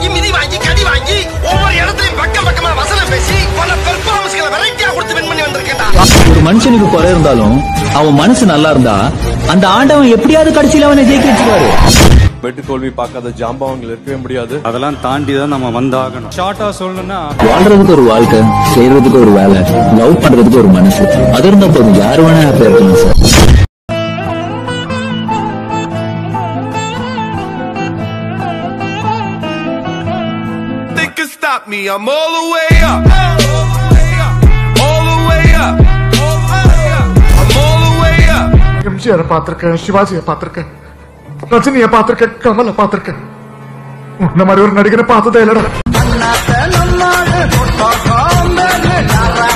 வாங்கி மிதி வாங்கி கடி வாங்கி ஒவ்வொரு இடத்துலயும் பக்கம் பக்கமா வசனம் பேசி பல பெர்ஃபார்மன்ஸ்களை வெரைட்டியா கொடுத்து வின் பண்ணி வந்திருக்கேன்டா ஒரு மனுஷனுக்கு குறை இருந்தாலும் அவன் மனசு நல்லா இருந்தா அந்த ஆண்டவன் எப்படியாவது கடைசியில அவனை ஜெயிக்க வச்சுக்குவாரு வெற்றி தோல்வி பார்க்காத ஜாம்பவங்கள் இருக்கவே முடியாது அதெல்லாம் தாண்டி தான் நம்ம வந்தாகணும் ஷார்ட்டா சொல்லணும்னா வாழ்றதுக்கு ஒரு வாழ்க்கை செய்யறதுக்கு ஒரு வேலை லவ் பண்றதுக்கு ஒரு மனசு அது இருந்தா போதும் யாரு வேணா ஹாப்பியா இருக்கலாம் sir Think can stop me, I'm all the way up. All the way up. I'm all the way up. எம்ஜிஆரை பார்த்திருக்கேன் சிவாஜியை பார்த்திருக்கேன் ரஜினியை பார்த்திருக்கேன் கமலை பார்த்திருக்கேன் உன்ன மாதிரி ஒரு நடிகரை பார்த்ததே இல்லடா நம்மாடு தொட்டா காம்பேடு